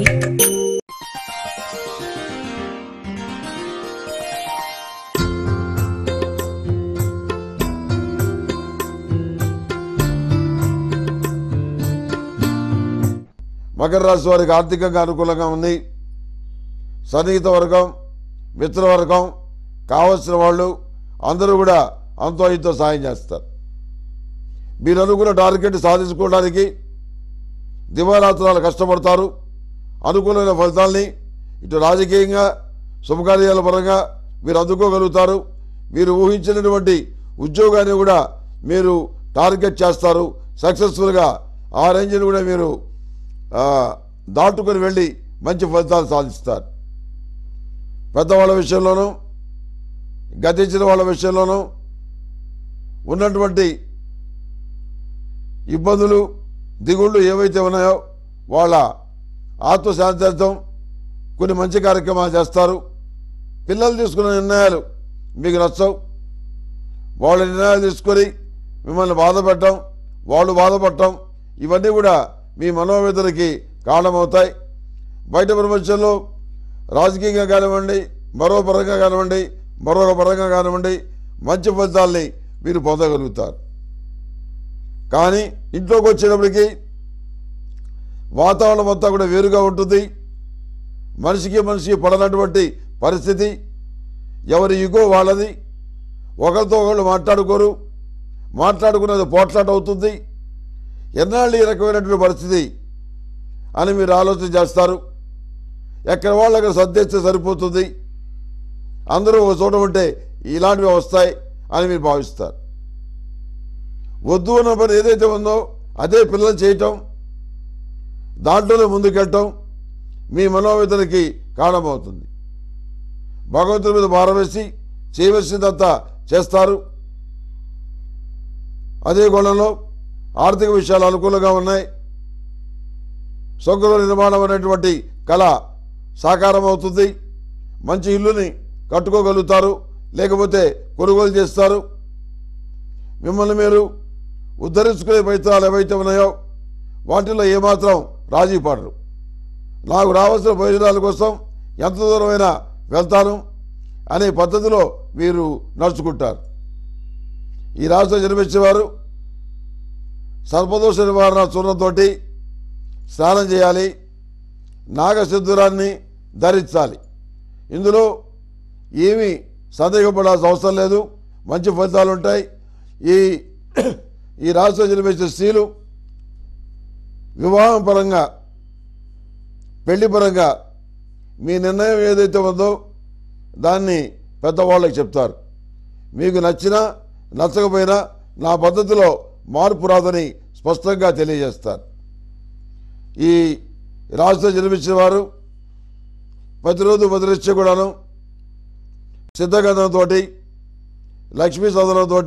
మకర రాశి వారికి ఆర్థికంగా అనుకూలంగా ఉంది సన్నిహిత వర్గం మిత్రవర్గం కావలసిన వాళ్ళు అందరూ కూడా అంతో ఇంతో సాయం చేస్తారు మీరు అనుకున్న టార్గెట్ సాధించుకోవడానికి దివారాత్రాలు కష్టపడతారు అనుకూలమైన ఫలితాల్ని ఇటు రాజకీయంగా శుభకార్యాల పరంగా మీరు అందుకోగలుగుతారు మీరు ఊహించినటువంటి ఉద్యోగాన్ని కూడా మీరు టార్గెట్ చేస్తారు సక్సెస్ఫుల్గా ఆ రేంజ్ని కూడా మీరు ఆ, దాటుకొని వెళ్ళి మంచి ఫలితాలు సాధిస్తారు పెద్దవాళ్ళ విషయంలోనూ గతించిన వాళ్ళ విషయంలోనూ ఉన్నటువంటి ఇబ్బందులు దిగుళ్ళు ఏవైతే ఉన్నాయో వాళ్ళ ఆత్మశాంతిత్వం కొన్ని మంచి కార్యక్రమాలు చేస్తారు పిల్లలు తీసుకున్న నిర్ణయాలు మీకు నచ్చవు వాళ్ళ నిర్ణయాలు తీసుకొని మిమ్మల్ని బాధపెట్టడం వాళ్ళు బాధపడటం ఇవన్నీ కూడా మీ మనోవేదనకి కారణమవుతాయి బయట ప్రపంచంలో రాజకీయంగా కానివ్వండి మరో పరంగా కానివ్వండి మరొక పరంగా కానివ్వండి మంచి ఫలితాల్ని మీరు పొందగలుగుతారు కానీ ఇంట్లోకి వచ్చేటప్పటికి వాతావరణం అంతా కూడా వేరుగా ఉంటుంది మనిషికి మనిషికి పడనటువంటి పరిస్థితి ఎవరి ఇగో వాళ్ళది ఒకరితో ఒకళ్ళు మాట్లాడుకోరు మాట్లాడుకున్నది పోట్లాట అవుతుంది ఎన్నాళ్ళు ఈ రకమైనటువంటి పరిస్థితి అని మీరు ఆలోచన చేస్తారు ఎక్కడ వాళ్ళు అక్కడ సర్దేస్తే సరిపోతుంది అందరూ ఒక చోట ఉంటే ఇలాంటివి వస్తాయి అని మీరు భావిస్తారు వద్దు అన్న పని ఏదైతే ఉందో అదే పిల్లలు చేయటం దాంట్లోనే ముందుకెళ్ళటం మీ మనోవేదనకి కారణమవుతుంది భగవంతుడి మీద భారం వేసి చేయవలసిందంతా చేస్తారు అదే గొడవలో ఆర్థిక విషయాలు అనుకూలంగా ఉన్నాయి స్వగృహ నిర్మాణం అనేటువంటి కళ సాకారం అవుతుంది మంచి ఇల్లుని కట్టుకోగలుగుతారు లేకపోతే కొనుగోలు చేస్తారు మిమ్మల్ని మీరు ఉద్ధరించుకునే ప్రయత్నాలు ఏవైతే ఉన్నాయో వాటిలో ఏమాత్రం రాజీ పడరు నాకు రావాల్సిన ప్రయోజనాల కోసం ఎంత దూరమైనా వెళ్తాను అనే పద్ధతిలో మీరు నడుచుకుంటారు ఈ రాష్ట్రం జన్మించేవారు సర్పదోష నివారణ చూర్ణంతోటి స్నానం చేయాలి నాగసింధూరాన్ని ధరించాలి ఇందులో ఏమీ సందేహపడాల్సిన అవసరం లేదు మంచి ఫలితాలు ఉంటాయి ఈ ఈ రాష్ట్రం జన్మించే స్త్రీలు వివాహం పరంగా పెళ్లి పరంగా మీ నిర్ణయం ఏదైతే ఉందో దాన్ని పెద్దవాళ్ళకి చెప్తారు మీకు నచ్చినా నచ్చకపోయినా నా పద్ధతిలో మార్పు రాదని స్పష్టంగా తెలియజేస్తారు ఈ రాష్ట్రం జన్మించిన వారు ప్రతిరోజు బదిలిచ్చే కూడాను సిద్ధగంధంతో లక్ష్మీ సదనంతో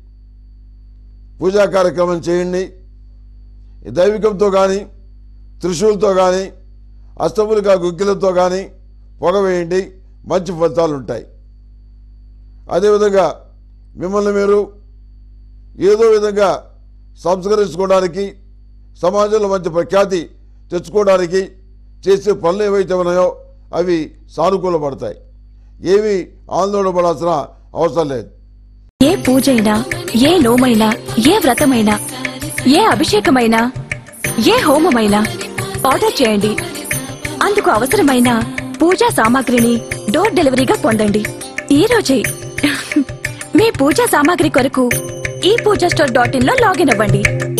పూజా కార్యక్రమం చేయండి ఈ దైవికంతో కానీ త్రిశూలతో కానీ అష్టములుగా గుగ్గిలతో కానీ పొగ వేయండి మంచి ఫలితాలు ఉంటాయి అదేవిధంగా మిమ్మల్ని మీరు ఏదో విధంగా సంస్కరించుకోవడానికి సమాజంలో మంచి ప్రఖ్యాతి తెచ్చుకోవడానికి చేసే పనులు ఏవైతే ఉన్నాయో అవి సానుకూలపడతాయి ఏమీ ఆందోళన పడాల్సిన అవసరం లేదు ఏ పూజైనా ఏ నోమైనా ఏ వ్రతమైనా ఏ అభిషేకమైనా ఏ హోమమైనా ఆర్డర్ చేయండి అందుకు అవసరమైన పూజా సామాగ్రిని డోర్ డెలివరీగా పొందండి ఈ రోజే మీ పూజా సామాగ్రి కొరకు ఈ పూజా స్టోర్ డాట్ ఇన్ లో లాగిన్ అవ్వండి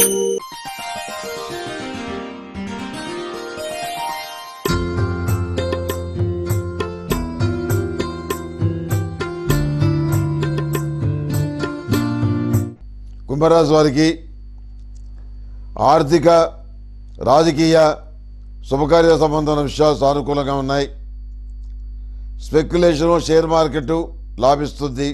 కుంభరాశి వారికి ఆర్థిక రాజకీయ శుభకార్య సంబంధమైన విషయాలు సానుకూలంగా ఉన్నాయి స్పెక్యులేషను షేర్ మార్కెట్ లాభిస్తుంది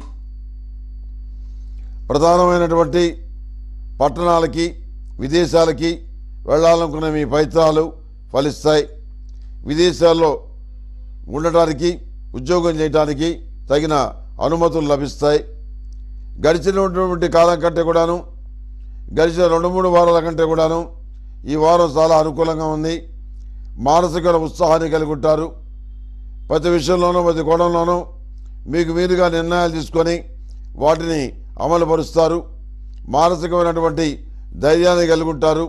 ప్రధానమైనటువంటి పట్టణాలకి విదేశాలకి వెళ్ళాలనుకున్న మీ ప్రయత్నాలు ఫలిస్తాయి విదేశాల్లో ఉండటానికి ఉద్యోగం చేయడానికి తగిన అనుమతులు లభిస్తాయి గడిచినటువంటి కాలం కంటే కూడాను గడిచిన రెండు మూడు వారాల కంటే కూడాను ఈ వారం చాలా అనుకూలంగా ఉంది మానసిక ఉత్సాహాన్ని కలిగి ఉంటారు ప్రతి విషయంలోనూ ప్రతి కోణంలోనూ మీకు మీరుగా నిర్ణయాలు తీసుకొని వాటిని అమలుపరుస్తారు మానసికమైనటువంటి ధైర్యాన్ని కలిగి ఉంటారు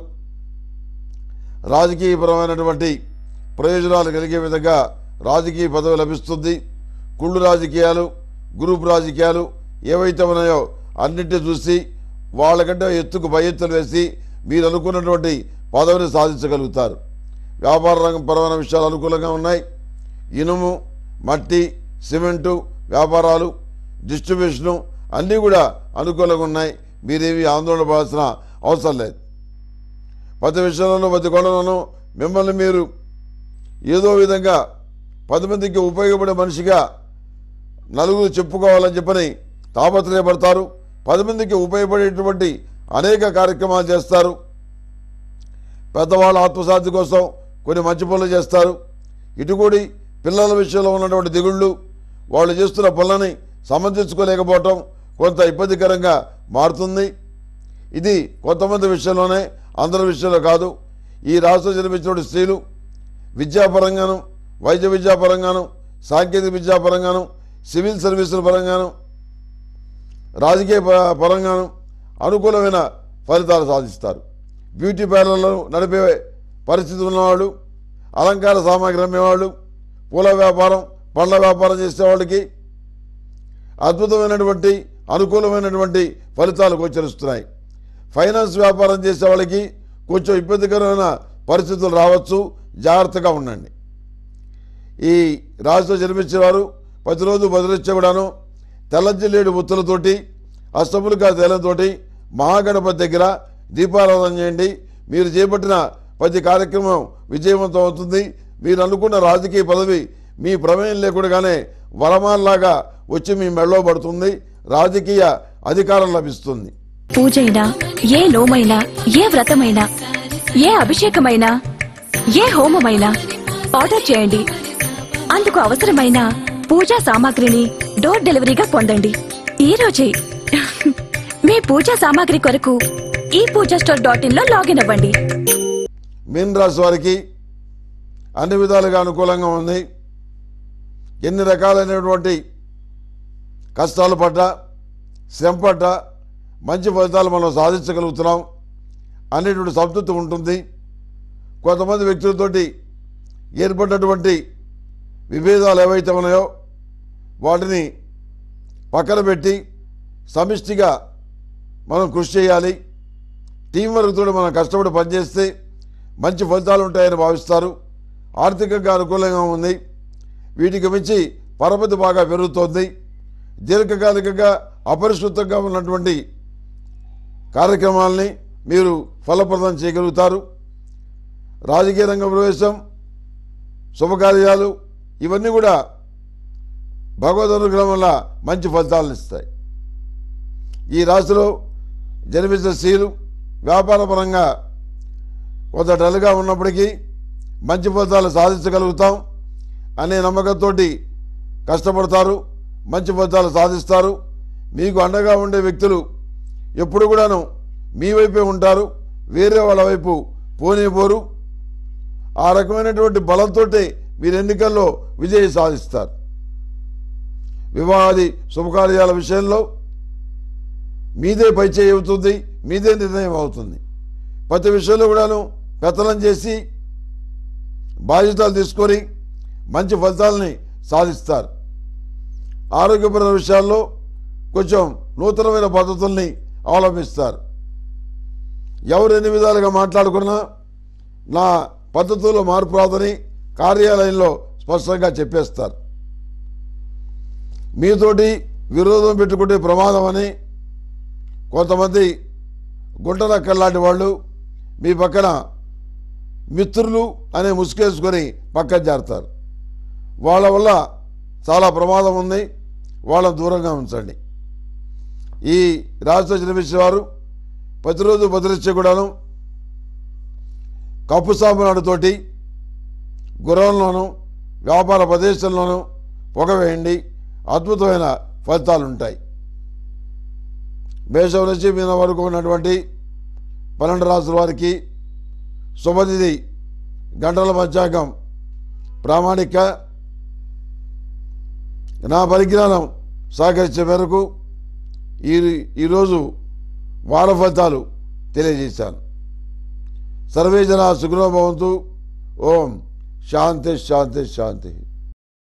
రాజకీయపరమైనటువంటి ప్రయోజనాలు కలిగే విధంగా రాజకీయ పదవి లభిస్తుంది కుళ్ళు రాజకీయాలు గ్రూప్ రాజకీయాలు ఏవైతే ఉన్నాయో అన్నింటినీ చూసి వాళ్ళకంటే ఎత్తుకు పై ఎత్తులు వేసి మీరు అనుకున్నటువంటి పదవిని సాధించగలుగుతారు వ్యాపార రంగం పరమైన విషయాలు అనుకూలంగా ఉన్నాయి ఇనుము మట్టి సిమెంటు వ్యాపారాలు డిస్ట్రిబ్యూషను అన్నీ కూడా అనుకూలంగా ఉన్నాయి మీరేమి ఆందోళన పడాల్సిన అవసరం లేదు ప్రతి విషయంలోనూ ప్రతి కోణంలోనూ మిమ్మల్ని మీరు ఏదో విధంగా పది మందికి ఉపయోగపడే మనిషిగా నలుగురు చెప్పుకోవాలని చెప్పని తాపత్రయపడతారు పది మందికి ఉపయోగపడేటువంటి అనేక కార్యక్రమాలు చేస్తారు పెద్దవాళ్ళ ఆత్మశాంతి కోసం కొన్ని మంచి పనులు చేస్తారు ఇటుకూడి పిల్లల విషయంలో ఉన్నటువంటి దిగుళ్ళు వాళ్ళు చేస్తున్న పనులని సమర్థించుకోలేకపోవటం కొంత ఇబ్బందికరంగా మారుతుంది ఇది కొంతమంది విషయంలోనే అందరి విషయంలో కాదు ఈ రాష్ట్రం జన్మించిన స్త్రీలు విద్యాపరంగాను వైద్య విద్యాపరంగాను సాంకేతిక విద్యాపరంగాను సివిల్ సర్వీసుల పరంగాను రాజకీయ ప- పరంగాను అనుకూలమైన ఫలితాలు సాధిస్తారు బ్యూటీ పార్లర్లను నడిపే పరిస్థితి ఉన్నవాళ్ళు అలంకార సామాగ్రి అమ్మేవాళ్ళు పూల వ్యాపారం పండ్ల వ్యాపారం చేసేవాళ్ళకి అద్భుతమైనటువంటి అనుకూలమైనటువంటి ఫలితాలు గోచరిస్తున్నాయి ఫైనాన్స్ వ్యాపారం చేసే వాళ్ళకి కొంచెం ఇబ్బందికరమైన పరిస్థితులు రావచ్చు జాగ్రత్తగా ఉండండి ఈ రాశిలో జన్మించిన వారు ప్రతిరోజు బదిలిచ్చే కూడాను తెల్లజిల్లేడు ముత్తులతోటి అష్టములుగా తేలంతోటి మహాగణపతి దగ్గర దీపారాధన చేయండి మీరు చేపట్టిన ప్రతి కార్యక్రమం విజయవంతం అవుతుంది మీరు అనుకున్న రాజకీయ పదవి మీ ప్రమేయం లేకుండానే వరమాల్లాగా వచ్చి మీ మెళ్ళో పడుతుంది రాజకీయ అధికారం లభిస్తుంది పూజైనా ఏ నోమైనా ఏ వ్రతమైనా ఏ అభిషేకమైనా ఏ హోమమైనా ఆర్డర్ చేయండి అందుకు అవసరమైన పూజా సామాగ్రిని డోర్ డెలివరీగా పొందండి ఈ రోజే మీ పూజా సామాగ్రి కొరకు ఈ పూజా స్టోర్ డాట్ ఇన్ లో లాగిన్ అవ్వండి మీన రాశి వారికి అన్ని విధాలుగా అనుకూలంగా ఉంది ఎన్ని రకాలైనటువంటి కష్టాలు పడ్డ శ్రమ పడ్డ మంచి ఫలితాలు మనం సాధించగలుగుతున్నాం అనేటువంటి సంతృప్తి ఉంటుంది కొంతమంది వ్యక్తులతోటి ఏర్పడినటువంటి విభేదాలు ఏవైతే ఉన్నాయో వాటిని పక్కన పెట్టి సమిష్టిగా మనం కృషి చేయాలి టీం వర్క్ తోటి మనం కష్టపడి పనిచేస్తే మంచి ఫలితాలు ఉంటాయని భావిస్తారు ఆర్థికంగా అనుకూలంగా ఉంది వీటికి మించి పరపతి బాగా పెరుగుతోంది దీర్ఘకాలికంగా అపరిశుద్ధంగా ఉన్నటువంటి కార్యక్రమాల్ని మీరు ఫలప్రదం చేయగలుగుతారు రాజకీయ రంగ ప్రవేశం శుభకార్యాలు ఇవన్నీ కూడా భగవద్ అనుగ్రహం వల్ల మంచి ఫలితాలను ఇస్తాయి ఈ రాశిలో జన్మించిన స్త్రీలు వ్యాపారపరంగా కొంత డల్గా ఉన్నప్పటికీ మంచి ఫలితాలు సాధించగలుగుతాం అనే నమ్మకంతో కష్టపడతారు మంచి ఫలితాలు సాధిస్తారు మీకు అండగా ఉండే వ్యక్తులు ఎప్పుడు కూడాను మీ వైపే ఉంటారు వేరే వాళ్ళ వైపు పోనేపోరు ఆ రకమైనటువంటి బలంతో మీరు ఎన్నికల్లో విజయం సాధిస్తారు వివాహాది శుభకార్యాల విషయంలో మీదే పైచేయి అవుతుంది మీదే నిర్ణయం అవుతుంది ప్రతి విషయంలో కూడాను పెత్తనం చేసి బాధ్యతలు తీసుకొని మంచి ఫలితాలని సాధిస్తారు ఆరోగ్యపరమైన విషయాల్లో కొంచెం నూతనమైన పద్ధతుల్ని అవలంబిస్తారు ఎవరు ఎన్ని విధాలుగా మాట్లాడుకున్నా నా పద్ధతుల్లో మార్పు రాదని కార్యాలయంలో స్పష్టంగా చెప్పేస్తారు మీతోటి విరోధం పెట్టుకుంటే ప్రమాదం అని కొంతమంది గుంటనక్కల్లాంటి వాళ్ళు మీ పక్కన మిత్రులు అనే ముసుగేసుకొని పక్కన చేరతారు వాళ్ళ వల్ల చాలా ప్రమాదం ఉంది వాళ్ళని దూరంగా ఉంచండి ఈ రాష్ట్ర జన్మించేవారు ప్రతిరోజు బదిలిచ్చే కూడాను కప్పు సాంబ్రాణితోటి గుర్రంలోనూ వ్యాపార ప్రదేశంలోనూ పొగ వేయండి అద్భుతమైన ఫలితాలు ఉంటాయి మేషం నుంచి మీన వరకు ఉన్నటువంటి పన్నెండు రాసుల వారికి శుభతిథి గంటల పంచాంగం ప్రామాణిక నా పరిజ్ఞానం సహకరించే మేరకు ఈ ఈరోజు వార ఫలితాలు తెలియజేశాను సర్వే జన సుఖనో భవంతు ఓం శాంతి శాంతి శాంతి